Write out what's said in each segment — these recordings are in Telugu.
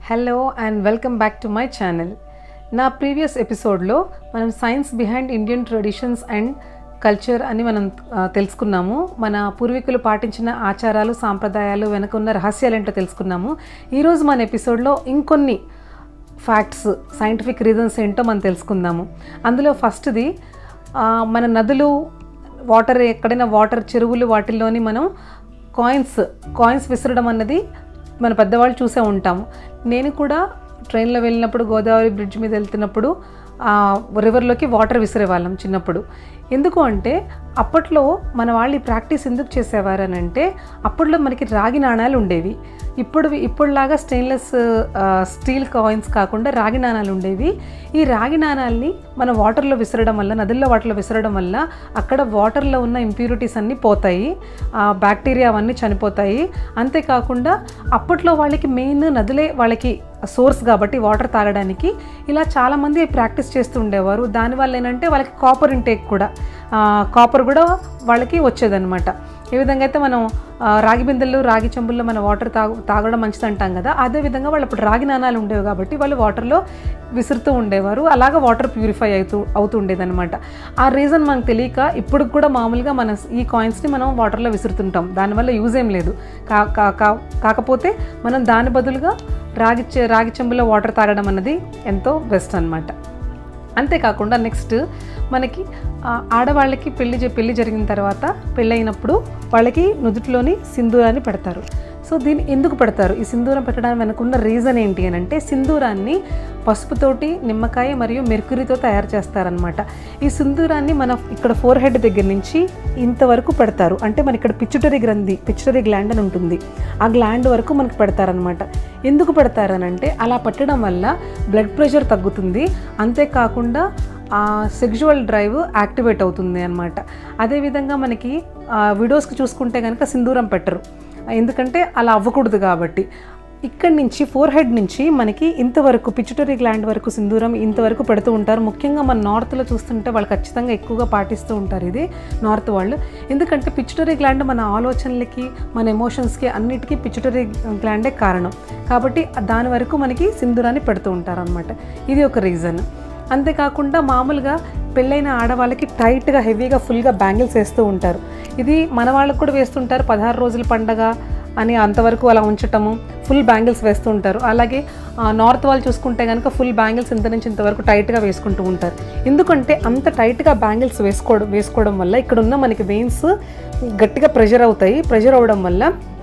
hello and welcome back to my channel నా ప్రీవియస్ ఎపిసోడ్లో మనం science behind Indian traditions and culture అని మనం ఆ, తెలుసుకున్నాము మన పూర్వీకులు పాటించిన ఆచారాలు సాంప్రదాయాలు వెనుక ఉన్న రహస్యాలు ఏంటో తెలుసుకున్నాము ఈరోజు మన ఎపిసోడ్లో ఇంకొన్ని ఫ్యాక్ట్స్ సైంటిఫిక్ రీజన్స్ ఏంటో మనం తెలుసుకుందాము అందులో ఫస్ట్ది ఆ, మన నదులు వాటర్ ఎక్కడైనా వాటర్ చెరువులు వాటిల్లోని మనం కాయిన్స్ కాయిన్స్ విసరడం అన్నది మన పెద్దవాళ్ళు చూసే ఉంటాము నేను కూడా ట్రైన్లో వెళ్ళినప్పుడు గోదావరి బ్రిడ్జ్ మీద వెళ్తున్నప్పుడు ఆ రివర్లోకి వాటర్ విసిరేవాళ్ళం చిన్నప్పుడు ఎందుకు అంటే అప్పట్లో మన వాళ్ళు ఈ ప్రాక్టీస్ ఎందుకు చేసేవారు అని అంటే అప్పట్లో మనకి రాగి నాణాలు ఉండేవి ఇప్పుడు ఇప్పుడులాగా స్టెయిన్లెస్ స్టీల్ కాయిన్స్ కాకుండా రాగి నాణాలు ఉండేవి ఈ రాగి నాణాలని మన వాటర్లో విసరడం వల్ల నదుల్లో వాటర్లో విసరడం వల్ల అక్కడ వాటర్లో ఉన్న ఇంప్యూరిటీస్ అన్నీ పోతాయి బ్యాక్టీరియా అవన్నీ చనిపోతాయి అంతేకాకుండా అప్పట్లో వాళ్ళకి మెయిన్ నదులే వాళ్ళకి సోర్స్ కాబట్టి వాటర్ తాగడానికి ఇలా చాలామంది ప్రాక్టీస్ చేస్తూ ఉండేవారు దానివల్ల ఏంటంటే వాళ్ళకి కాపర్ ఇంటేక్ కూడా కాపర్ కూడా వాళ్ళకి వచ్చేదన్నమాట ఏ విధంగా అయితే మనం ఆ, రాగి బిందెలు రాగి చెంబుల్లో మన వాటర్ తాగు తాగడం మంచిది అంటాం కదా అదే విధంగా వాళ్ళు అప్పుడు రాగి నాణాలు ఉండేవి కాబట్టి వాళ్ళు వాటర్లో విసురుతూ ఉండేవారు అలాగా వాటర్ ప్యూరిఫై అవుతూ అవుతూ ఉండేదన్నమాట ఆ రీజన్ మనకు తెలియక ఇప్పుడు కూడా మామూలుగా మన ఈ కాయిన్స్ని మనం వాటర్లో విసురుతుంటాం దానివల్ల యూజ్ ఏం లేదు కా కా- కా- కాకపోతే మనం దాని బదులుగా రాగి చె- రాగి చెంబులో వాటర్ తాగడం అన్నది ఎంతో బెస్ట్ అన్నమాట అంతేకాకుండా నెక్స్ట్ మనకి ఆ, ఆడవాళ్ళకి పెళ్లి జ- పెళ్లి జరిగిన తర్వాత పెళ్ళైనప్పుడు వాళ్ళకి నుదుటిలోని సింధూరాన్ని పెడతారు సో దీన్ని ఎందుకు పెడతారు ఈ సింధూరం పెట్టడానికి వెనుకున్న రీజన్ ఏంటి అని అంటే సింధూరాన్ని పసుపుతోటి నిమ్మకాయ మరియు మెర్కురీతో తయారు చేస్తారనమాట ఈ సింధూరాన్ని మన ఇక్కడ ఫోర్ హెడ్ దగ్గర నుంచి ఇంతవరకు పెడతారు అంటే మన ఇక్కడ పిచ్చుటరీ గ్రంథి పిచ్చుటరీ గ్లాండ్ అని ఉంటుంది ఆ గ్లాండ్ వరకు మనకు పెడతారనమాట ఎందుకు పెడతారనంటే అలా పెట్టడం వల్ల బ్లడ్ ప్రెషర్ తగ్గుతుంది అంతేకాకుండా ఆ సెక్షువల్ డ్రైవ్ యాక్టివేట్ అవుతుంది అనమాట అదేవిధంగా మనకి విడోస్కి చూసుకుంటే కనుక సింధూరం పెట్టరు ఎందుకంటే అలా అవ్వకూడదు కాబట్టి ఇక్కడి నుంచి ఫోర్ హెడ్ నుంచి మనకి ఇంతవరకు పిచ్యుటరీ గ్లాండ్ వరకు సింధూరం ఇంతవరకు పెడుతూ ఉంటారు ముఖ్యంగా మన నార్త్లో చూస్తుంటే వాళ్ళు ఖచ్చితంగా ఎక్కువగా పాటిస్తూ ఉంటారు ఇది నార్త్ వాళ్ళు ఎందుకంటే పిచ్యుటరీ గ్లాండ్ మన ఆలోచనలకి మన ఎమోషన్స్కి అన్నిటికీ పిచ్యుటరీ గ్లాండే కారణం కాబట్టి దాని వరకు మనకి సింధూరాన్ని పెడుతూ ఉంటారు అనమాట ఇది ఒక రీజన్ అంతేకాకుండా మామూలుగా పెళ్ళైన ఆడవాళ్ళకి టైట్గా హెవీగా ఫుల్గా బ్యాంగిల్స్ వేస్తూ ఉంటారు ఇది మన వాళ్ళకు కూడా వేస్తుంటారు పదహారు రోజుల పండగ అని అంతవరకు అలా ఉంచటము ఫుల్ బ్యాంగిల్స్ వేస్తూ ఉంటారు అలాగే ఆ, నార్త్ వాళ్ళు చూసుకుంటే కనుక ఫుల్ బ్యాంగిల్స్ ఇంత నుంచి ఇంతవరకు టైట్గా వేసుకుంటూ ఉంటారు ఎందుకంటే అంత టైట్గా బ్యాంగిల్స్ వేసుకోవడం వేసుకోవడం వల్ల ఇక్కడ ఉన్న మనకి వెయిన్స్ గట్టిగా ప్రెషర్ అవుతాయి ప్రెషర్ అవ్వడం వల్ల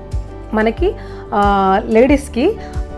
మనకి లేడీస్కి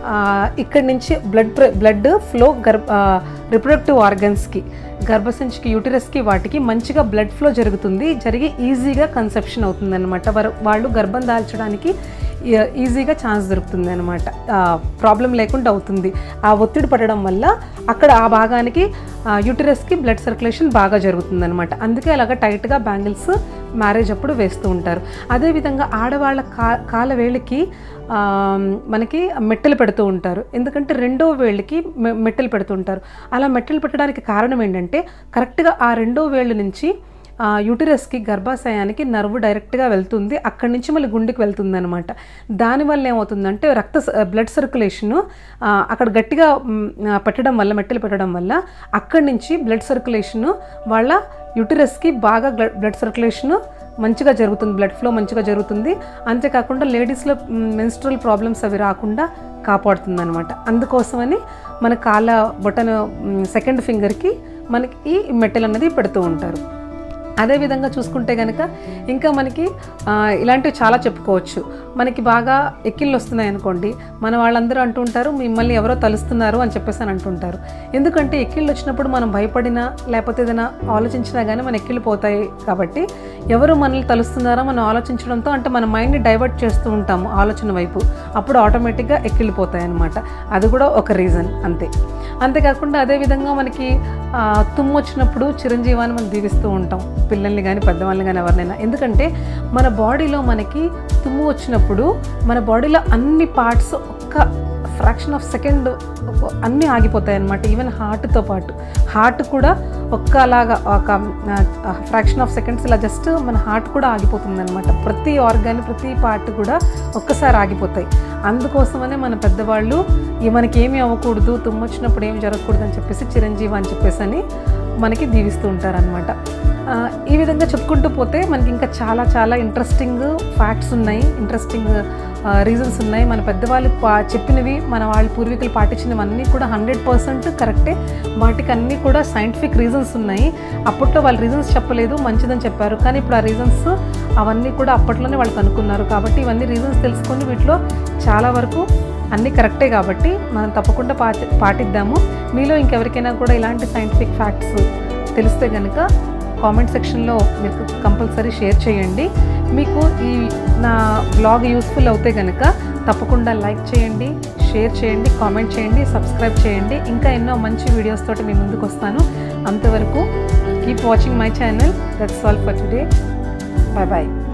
ఇక్కడి నుంచి బ్లడ్ బ్లడ్ ఫ్లో గర్భ రిప్రొడక్టివ్ ఆర్గన్స్కి గర్భసంచికి యూటిరస్కి వాటికి మంచిగా బ్లడ్ ఫ్లో జరుగుతుంది జరిగి ఈజీగా కన్సెప్షన్ అవుతుంది అనమాట వాళ్ళు గర్భం దాల్చడానికి ఈ- ఈజీగా ఛాన్స్ దొరుకుతుంది అనమాట ప్రాబ్లం లేకుండా అవుతుంది ఆ ఒత్తిడి పడడం వల్ల అక్కడ ఆ భాగానికి యూటిరస్కి బ్లడ్ సర్క్యులేషన్ బాగా జరుగుతుంది అనమాట అందుకే అలాగా టైట్గా బ్యాంగిల్స్ మ్యారేజ్ అప్పుడు వేస్తూ ఉంటారు అదేవిధంగా ఆడవాళ్ళ కా కాల వేళ్ళకి ఆ, మనకి మెట్టెలు పెడుతూ ఉంటారు ఎందుకంటే రెండో వేళ్ళకి మె- మెట్టెలు పెడుతూ ఉంటారు అలా మెట్టెలు పెట్టడానికి కారణం ఏంటంటే కరెక్ట్గా ఆ రెండో వేళ్ళ నుంచి ఆ, యూటిరస్కి గర్భాశయానికి నర్వ్ డైరెక్ట్గా వెళ్తుంది అక్కడి నుంచి మళ్ళీ గుండెకి వెళ్తుంది అనమాట దానివల్ల ఏమవుతుందంటే రక్త స- బ్లడ్ సర్క్యులేషను ఆ, అక్కడ గట్టిగా మ్, ఆ, పెట్టడం వల్ల మెట్టెలు పెట్టడం వల్ల అక్కడి నుంచి బ్లడ్ సర్క్యులేషను వాళ్ళ యూటిరస్కి బాగా బ్లడ్ బ్లడ్ సర్క్యులేషను మంచిగా జరుగుతుంది బ్లడ్ ఫ్లో మంచిగా జరుగుతుంది అంతేకాకుండా లేడీస్లో మెన్స్ట్రల్ ప్రాబ్లమ్స్ అవి రాకుండా కాపాడుతుంది అనమాట అందుకోసమని మన కాళ్ళ బొటన సెకండ్ ఫింగర్కి మనకి ఈ మెట్టెలు అన్నది పెడుతూ ఉంటారు అదేవిధంగా చూసుకుంటే కనుక ఇంకా మనకి ఆ, ఇలాంటివి చాలా చెప్పుకోవచ్చు మనకి బాగా ఎక్కిళ్ళు వస్తున్నాయి అనుకోండి మన వాళ్ళందరూ అంటుంటారు మిమ్మల్ని ఎవరో తలుస్తున్నారు అని చెప్పేసి అని అంటుంటారు ఎందుకంటే ఎక్కిళ్ళు వచ్చినప్పుడు మనం భయపడినా లేకపోతే ఏదైనా ఆలోచించినా కానీ మన ఎక్కిళ్ళు పోతాయి కాబట్టి ఎవరు మనల్ని తలుస్తున్నారో మనం ఆలోచించడంతో అంటే మన మైండ్ని డైవర్ట్ చేస్తూ ఉంటాము ఆలోచన వైపు అప్పుడు ఆటోమేటిక్గా ఎక్కిళ్ళు పోతాయి అనమాట అది కూడా ఒక రీజన్ అంతే అంతేకాకుండా అదేవిధంగా మనకి ఆ, తుమ్ము వచ్చినప్పుడు చిరంజీవాన్ని మనం దీవిస్తూ ఉంటాం పిల్లల్ని కానీ పెద్దవాళ్ళని కానీ ఎవరినైనా ఎందుకంటే మన బాడీలో మనకి తుమ్ము వచ్చినప్పుడు మన బాడీలో అన్ని పార్ట్స్ ఒక్క ఫ్రాక్షన్ ఆఫ్ సెకండ్ అన్నీ ఆగిపోతాయి అన్నమాట ఈవెన్ హార్ట్తో పాటు హార్ట్ కూడా ఒక్క అలాగా ఒక ఫ్రాక్షన్ ఆఫ్ సెకండ్స్ ఇలా జస్ట్ మన హార్ట్ కూడా ఆగిపోతుంది అనమాట ప్రతి ఆర్గాన్ ప్రతి పార్ట్ కూడా ఒక్కసారి ఆగిపోతాయి అందుకోసమనే మన పెద్దవాళ్ళు ఈ మనకి ఏమీ అవ్వకూడదు తుమ్మొచ్చినప్పుడు ఏమి జరగకూడదు అని చెప్పేసి చిరంజీవి అని చెప్పేసి అని మనకి దీవిస్తూ ఉంటారనమాట ఈ విధంగా చెప్పుకుంటూ పోతే మనకి ఇంకా చాలా చాలా ఇంట్రెస్టింగ్ ఫ్యాక్ట్స్ ఉన్నాయి ఇంట్రెస్టింగ్ రీజన్స్ ఉన్నాయి మన పెద్దవాళ్ళు పా- చెప్పినవి మన వాళ్ళ పూర్వీకులు పాటించినవి అన్నీ కూడా హండ్రెడ్ పర్సెంట్ కరెక్టే వాటికి అన్నీ కూడా సైంటిఫిక్ రీజన్స్ ఉన్నాయి అప్పట్లో వాళ్ళు రీజన్స్ చెప్పలేదు మంచిదని చెప్పారు కానీ ఇప్పుడు ఆ రీజన్స్ అవన్నీ కూడా అప్పట్లోనే వాళ్ళు కనుక్కున్నారు కాబట్టి ఇవన్నీ రీజన్స్ తెలుసుకొని వీటిలో చాలా వరకు అన్నీ కరెక్టే కాబట్టి మనం తప్పకుండా పాటి పాటిద్దాము మీలో ఇంకెవరికైనా కూడా ఇలాంటి సైంటిఫిక్ ఫ్యాక్ట్స్ తెలిస్తే కనుక కామెంట్ సెక్షన్లో మీరు కంపల్సరీ షేర్ చేయండి మీకు ఈ నా బ్లాగ్ యూస్ఫుల్ అవుతే కనుక తప్పకుండా లైక్ చేయండి షేర్ చేయండి కామెంట్ చేయండి సబ్స్క్రైబ్ చేయండి ఇంకా ఎన్నో మంచి వీడియోస్ తోటి మీ ముందుకు వస్తాను అంతవరకు keep watching my channel that's all for today bye bye